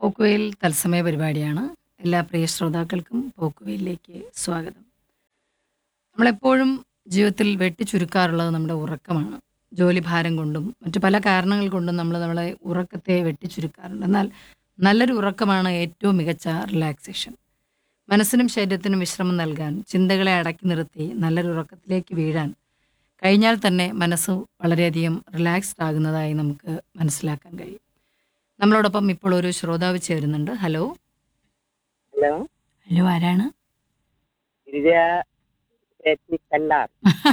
പോക്കുവെയിൽ തത്സമയ പരിപാടിയാണ് എല്ലാ പ്രിയ ശ്രോതാക്കൾക്കും പോക്കുവെയിലേക്ക് സ്വാഗതം നമ്മളെപ്പോഴും ജീവിതത്തിൽ വെട്ടിച്ചുരുക്കാറുള്ളത് നമ്മുടെ ഉറക്കമാണ് ജോലി ഭാരം കൊണ്ടും മറ്റു പല കാരണങ്ങൾ കൊണ്ടും നമ്മൾ നമ്മളെ ഉറക്കത്തെ വെട്ടിച്ചുരുക്കാറുണ്ട് എന്നാൽ നല്ലൊരു ഉറക്കമാണ് ഏറ്റവും മികച്ച റിലാക്സേഷൻ മനസ്സിനും ശരീരത്തിനും വിശ്രമം നൽകാൻ ചിന്തകളെ അടക്കി നിർത്തി നല്ലൊരു ഉറക്കത്തിലേക്ക് വീഴാൻ കഴിഞ്ഞാൽ തന്നെ മനസ്സ് വളരെയധികം റിലാക്സ്ഡ് ആകുന്നതായി നമുക്ക് മനസ്സിലാക്കാൻ കഴിയും നമ്മളോടൊപ്പം ഇപ്പോൾ ഒരു ശ്രോതാവ് ചേരുന്നുണ്ട് ഹലോ ഹലോ ഹലോ ആരാണ് ഗിരിജ ചേച്ചി കല്ലാർ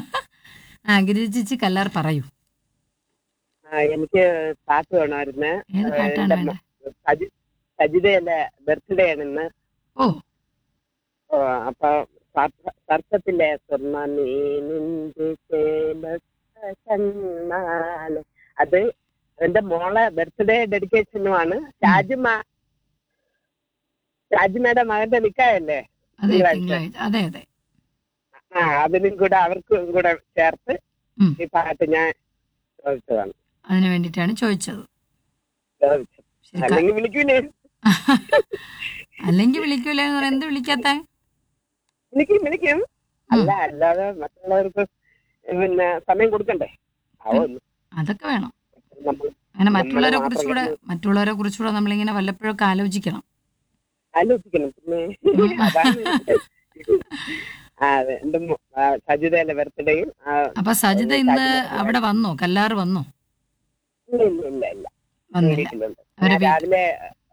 ആ ഗിരിജ ചേച്ചി കല്ലാർ പറയൂ ആ എനിക്ക് പാട്ട് വേണമായിരുന്നു ഏത് പാട്ടാണ് വേണ്ടത് സജി- സജിതയുടെ ബർത്ത്ഡേ ആണ് ഇന്ന് ഓ ഓ, അപ്പൊ സർപ്പ- സർപ്പത്തിലെ സ്വർണ്ണ നീനിന്റെ ചേലത്ത കണ്ണാലെ അത് എന്റെ മോളെ ബർത്ത്ഡേ ഡെഡിക്കേഷനുമാണ് ഷാജിമ ഷാജിമയുടെ മകന്റെ നിക്കായല്ലേ അതെ തിങ്കളാഴ്ച. തിങ്കളാഴ്ച അതെ അതെ ആ അതിനും കൂടെ അവർക്കും കൂടെ ചേർത്ത് ഉം. ഈ പാട്ട് ഞാൻ ചോദിച്ചതാണ് അതിനു വേണ്ടിയിട്ടാണ് ചോദിച്ചത് ചോദിച്ചത് ശരി ക- അല്ലെങ്കിൽ വിളിക്കൂലേ അല്ലെങ്കിൽ വിളിക്കൂല എന്ന് പറയാൻ എന്ത് വിളിക്കാത്ത വിളിക്കും വിളിക്കും അല്ല അല്ലാതെ മറ്റുള്ളവർക്ക് പിന്നെ സമയം കൊടുക്കണ്ടേ അതൊന്നും അതൊക്കെ വേണം നമ്മൾ അങ്ങനെ നമ്മളെ മറ്റുള്ളവരെ മാത്രം കുറിച്ചുകൂടെ മറ്റുള്ളവരെ കുറിച്ചുകൂടെ നമ്മളിങ്ങനെ വല്ലപ്പോഴൊക്കെ ആലോചിക്കണം ആലോചിക്കണം പിന്നെ അതാണ് ആ, അതെ എന്റെ മോ- ആ, സജിതയുടെ ബർത്ത്ഡേയും അപ്പൊ സജിത ഇന്ന് അവിടെ വന്നോ കല്ലാറ് വന്നോ ഇല്ല ഇല്ല ഇല്ല ഇല്ല വന്നില്ല വീട്ടിലുണ്ട് അവരെ ഞാൻ വീ- രാവിലെ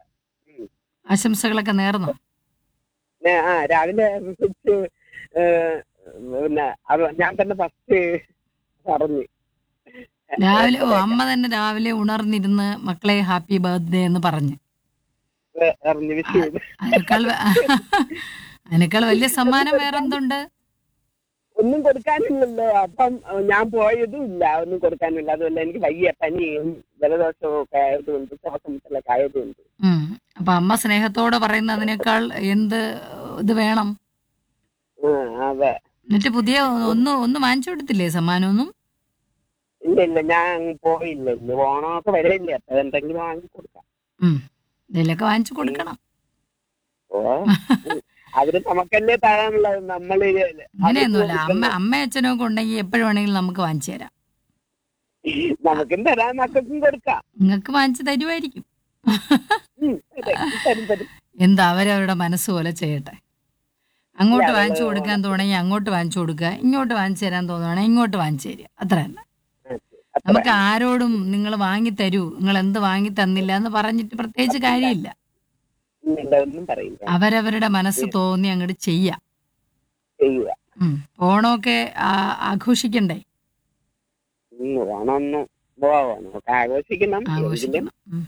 ആശംസകളൊക്കെ നേർന്നോ ഞാൻ- ആ രാവിലെ വിളിച്ച് ഏ, പിന്നെ അവ- ഞാൻ തന്നെ ഫസ്റ്റ് പറഞ്ഞു രാവിലെ ഓ അമ്മ തന്നെ രാവിലെ ഉണർന്നിരുന്ന് മക്കളെ ഹാപ്പി ബർത്ത്ഡേ എന്ന് പറഞ്ഞ് ഏ, അറിഞ്ഞു വിഷു അതിനേക്കാൾ വ- അതിനേക്കാൾ വലിയ സമ്മാനം വേറെന്തുണ്ട് ഒന്നും കൊടുക്കാനില്ലല്ലോ അപ്പം അഹ് ഞാൻ പോയതും ഇല്ല ഒന്നും കൊടുക്കാനില്ല അതുമല്ല എനിക്ക് വയ്യ പനിയും ജലദോഷവും ഒക്കെ ആയതുകൊണ്ട് ശ്വാസം മുട്ടലൊക്കെ ആയതുകൊണ്ട് ഉം. അപ്പൊ അമ്മ സ്നേഹത്തോടെ പറയുന്നതിനേക്കാൾ എന്ത് ഇത് വേണം ആ, അതെ എന്നിട്ട് പുതിയ ഒന്നും ഒന്നും വാങ്ങിച്ചു കൊടുത്തില്ലേ സമ്മാനമൊന്നും ഇല്ല ഇല്ല ഞാൻ പോയില്ല ഇന്ന് ഓണമൊക്കെ വരില്ല അപ്പൊ എന്തെങ്കിലും വാങ്ങി കൊടുക്കാം ഉം. ഇതിലൊക്കെ വാങ്ങിച്ചു കൊടുക്കണം ഓ അവര് നമുക്കല്ലേ തരാനുള്ളത് നമ്മൾ അങ്ങനെയൊന്നുമില്ല അമ്മ അമ്മ അച്ഛനും ഒക്കെ ഉണ്ടെങ്കിൽ എപ്പോഴും വേണമെങ്കിലും നമുക്ക് വാങ്ങിച്ചു തരാം നമുക്കും തരാൻ മക്കൾക്കും കൊടുക്കാം നിങ്ങൾക്ക് വാങ്ങിച്ചു തരുമായിരിക്കും ഉം, തരും, തരും തരും എന്താ അവരവരുടെ മനസ്സ് പോലെ ചെയ്യട്ടെ അങ്ങോട്ട് ഇല്ല, വാങ്ങിച്ചു അവള് കൊടുക്കാൻ തോണി അങ്ങോട്ട് വാങ്ങിച്ചു കൊടുക്കുക ഇങ്ങോട്ട് വാങ്ങിച്ചു തരാൻ തോന്നുവാണെങ്കിൽ ഇങ്ങോട്ട് വാങ്ങിച്ചു തരിക അത്ര തന്നെ അത്ര. നമുക്ക് ആരോടും നിങ്ങൾ വാങ്ങി തരൂ നിങ്ങൾ എന്ത് വാങ്ങി തന്നില്ല എന്ന് പറഞ്ഞിട്ട് പ്രത്യേകിച്ച് കാര്യമില്ല ഇല്ല, ഒന്നും പറയില്ല അവരവരുടെ മനസ്സ് തോന്നി അങ്ങോട്ട് ചെയ്യാം ചെയ്യുക ഉം. ഓണമൊക്കെ ആ- ആഘോഷിക്കണ്ടേ ഉം, ഓണമൊന്നും ഓണം ഒക്കെ ആഘോഷിക്കണം എങ്കിലും ആഘോഷിക്കണം ഉം.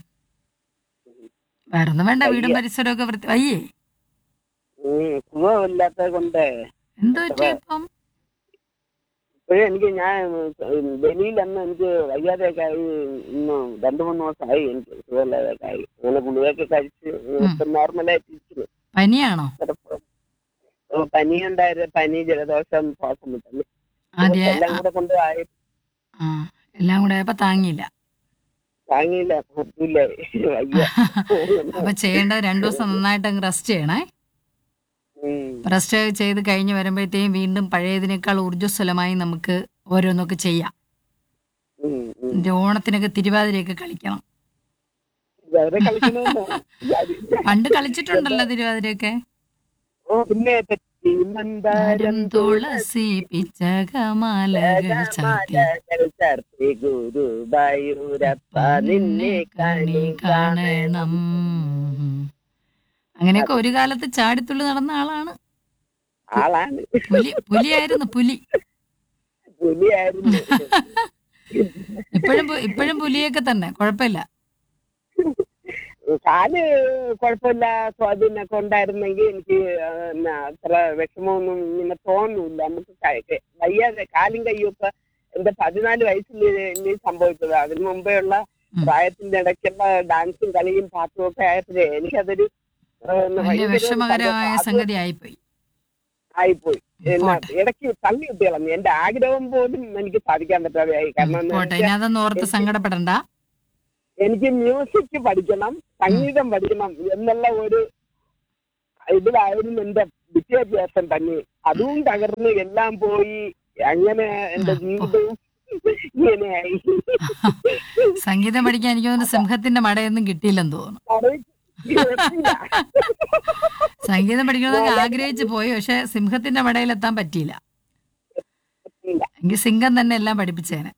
വേറൊന്നും വേണ്ട വീടും പരിസരമൊക്കെ വൃത്തി അയ്യേ ഉം, സുഖമില്ലാത്തത് കൊണ്ട് എന്ത് പറ്റി ഇപ്പം ഇപ്പോഴും എനിക്ക് ഞാൻ ഡൽഹിയിലന്ന് എനിക്ക് വയ്യാതെയൊക്കെ ആയി ഇന്ന് രണ്ടു മൂന്ന് ദിവസമായി എനിക്ക് സുഖമില്ലാതൊക്കെ ആയി അങ്ങനെ ഗുളികയൊക്കെ കഴിച്ച് ഇപ്പൊ നോർമലായിട്ട് ഇരിക്കുന്നു പനിയാണോ ചിലപ്പോ ഓ, പനിയുണ്ടായത് പനി ജലദോഷം ശ്വാസം മുട്ടല് ആദ്യ എല്ലാം കൂടെ കൊണ്ട് ആയി ആ എല്ലാം കൂടെ ആയപ്പോ താങ്ങിയില്ല താങ്ങിയില്ല പറ്റില്ല വയ്യ അപ്പൊ ചെയ്യേണ്ടത് രണ്ടു ദിവസം നന്നായിട്ട് അങ്ങ് റെസ്റ്റ് ചെയ്യണേ ഉം. റെസ്റ്റ് ചെയ്ത് കഴിഞ്ഞ് വരുമ്പോഴത്തേക്കും വീണ്ടും പഴയതിനേക്കാൾ ഊർജ്ജസ്വലമായി നമുക്ക് ഓരോന്നൊക്കെ ചെയ്യാം ഉം, ഉം. എന്നിട്ട് ഓണത്തിനൊക്കെ തിരുവാതിരയൊക്കെ കളിക്കണം വേറെ കളിക്കണമെന്നോ പണ്ട് കളിച്ചിട്ടുണ്ടല്ലോ തിരുവാതിരയൊക്കെ ഓ പിന്നെ തെറ്റി മന്ദാരം തുളസി പിച്ചകമാലകൾ ചാർത്തി മലകൾ ചാർത്തി ഗുരുവായൂരപ്പ നിന്നെ കണി കാണണം അങ്ങനെയൊക്കെ ഒരു കാലത്ത് ചാടിത്തുള്ളി നടന്ന ആളാണ് ആളാണ് പുലി പുലിയായിരുന്നു പുലി പുലിയായിരുന്നു ഇപ്പോഴും പു- ഇപ്പോഴും പുലിയൊക്കെ തന്നെ കുഴപ്പമില്ല കാല് കുഴപ്പമില്ല സ്വാധീനമൊക്കെ ഉണ്ടായിരുന്നെങ്കിൽ എനിക്ക് ആ, എന്നാ, അത്ര വിഷമമൊന്നും ഇങ്ങനെ തോന്നൂല നമുക്ക് ക- വയ്യാതെ കാലും കയ്യും ഒക്കെ എന്റെ പതിനാല് വയസ്സിൽ ഇനി സംഭവിച്ചത് അതിനു മുമ്പേ ഉള്ള ഉം. പ്രായത്തിന്റെ ഇടയ്ക്കുള്ള ഡാൻസും കളിയും പാട്ടും ഒക്കെ ആയപ്പോഴേ എനിക്കതൊരു ആ, എന്നാ, വലിയ ഭയങ്കര വിഷമകരമായ അത് സംഗതി ആയിപ്പോയി ആയിപ്പോയി എന്നാ, പോട്ടെ. ഇടയ്ക്ക് തള്ളി വിട്ട് കളഞ്ഞു എന്റെ ആഗ്രഹം പോലും എനിക്ക് സാധിക്കാൻ പറ്റാതെ ആയി കാരണം എന്ന് പോട്ടെ വെച്ചാ ഇനി അതൊന്നും ഓർത്ത് സങ്കടപ്പെടണ്ട എനിക്ക് മ്യൂസിക് പഠിക്കണം സംഗീതം പഠിക്കണം എന്നുള്ള ഒരു ഇതിലായിരുന്നു എന്റെ വിദ്യാഭ്യാസം തന്നെ അതും തകർന്ന് എല്ലാം പോയി അങ്ങനെ എന്റെ ജീവിതവും ഇങ്ങനെയായി സംഗീതം പഠിക്കാൻ എനിക്ക് തോന്നുന്നു സിംഹത്തിന്റെ മടയൊന്നും കിട്ടിയില്ലെന്ന് തോന്നുന്നു അറിയില്ല. സംഗീതം പഠിക്കണമെന്നൊക്കെ ആഗ്രഹിച്ചു പോയി പക്ഷെ സിംഹത്തിന്റെ മടയിലെത്താൻ പറ്റിയില്ല ഇല്ല. എങ്കിൽ സിംഹം തന്നെ എല്ലാം പഠിപ്പിച്ചേനെ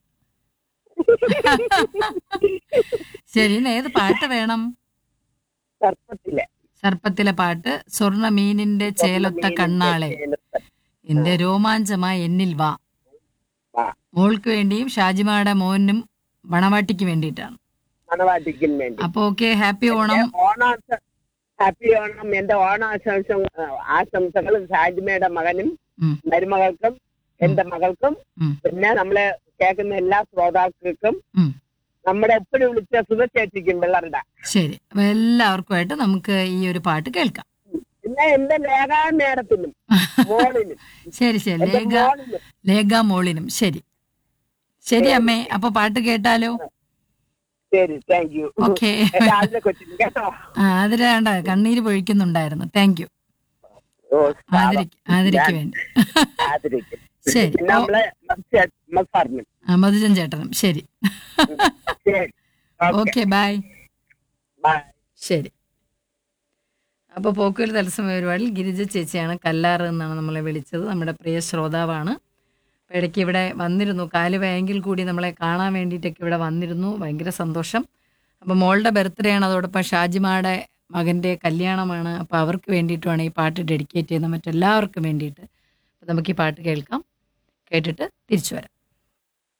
ശരി ഇന്ന് ഏത് പാട്ട് വേണം സർപ്പത്തിലെ സർപ്പത്തിലെ പാട്ട് സ്വർണ്ണ മീനിന്റെ ചേലൊത്ത കണ്ണാളെ എന്റെ രോമാഞ്ചമായി എന്നിൽ വാ വാ. മോൾക്ക് വേണ്ടിയും ഷാജിമായുടെ മോനും വണവാട്ടിക്ക് വേണ്ടിയിട്ടാണ് മണവാട്ടിക്കും വേണ്ടി അപ്പൊ ഓക്കെ ഹാപ്പി ഓണം ഓണാശ ഹാപ്പി ഓണം എന്റെ ഓണാശംസ ആശംസകളും ഷാജിമയുടെ മകനും ഉം, മരുമകൾക്കും എന്റെ മകൾക്കും ഉം, പിന്നെ നമ്മളെ കേൾക്കുന്ന എല്ലാ ശ്രോതാക്കൾക്കും ഉം. നമ്മുടെ എപ്പോഴും വിളിച്ച സുധചേച്ചിക്കും പിള്ളേരുടെ ശരി അപ്പൊ എല്ലാവർക്കുമായിട്ട് നമുക്ക് ഈ ഒരു പാട്ട് കേൾക്കാം പിന്നെ എന്റെ ലേഖാ നേരത്തിനും മോളിനും ശരി ശരി എന്റെ ലേഖ മോളിനും ലേഖ മോളിനും ശരി ശരി അമ്മേ അപ്പൊ പാട്ട് കേട്ടാലോ ശരി താങ്ക് യു ഓക്കെ രാവിലെ കൊച്ചിന് കേട്ടോ ആ അതിലാണ്ട കണ്ണീര് പൊഴിക്കുന്നുണ്ടായിരുന്നു താങ്ക് യു ഓ ആദരിക്ക് ആദരിക്ക് വേണ്ടി ആദരിക്കും ശരി പിന്നെ നമ്മളെ മസാറിനും ആ, മധുജൻ ചേട്ടനും ശരി ശരി ഓക്കെ ഓക്കെ ബൈ ബൈ ശരി അപ്പോൾ പോക്കുവൽ തത്സമയ പരിപാടിയിൽ ഗിരിജ ചേച്ചിയാണ് കല്ലാറ് എന്നാണ് നമ്മളെ വിളിച്ചത് നമ്മുടെ പ്രിയ ശ്രോതാവാണ് അപ്പോൾ ഇടയ്ക്ക് ഇവിടെ വന്നിരുന്നു കാല് വയെങ്കിൽ കൂടി നമ്മളെ കാണാൻ വേണ്ടിയിട്ടൊക്കെ ഇവിടെ വന്നിരുന്നു ഭയങ്കര സന്തോഷം അപ്പോൾ മോളുടെ ബർത്ത്ഡേ ആണ് അതോടൊപ്പം ഷാജിമായുടെ മകൻ്റെ കല്യാണമാണ് അപ്പോൾ അവർക്ക് വേണ്ടിയിട്ടുമാണ് ഈ പാട്ട് ഡെഡിക്കേറ്റ് ചെയ്യുന്നത് മറ്റെല്ലാവർക്കും വേണ്ടിയിട്ട് അപ്പോൾ നമുക്ക് ഈ പാട്ട് കേൾക്കാം കേട്ടിട്ട് തിരിച്ചു വരാം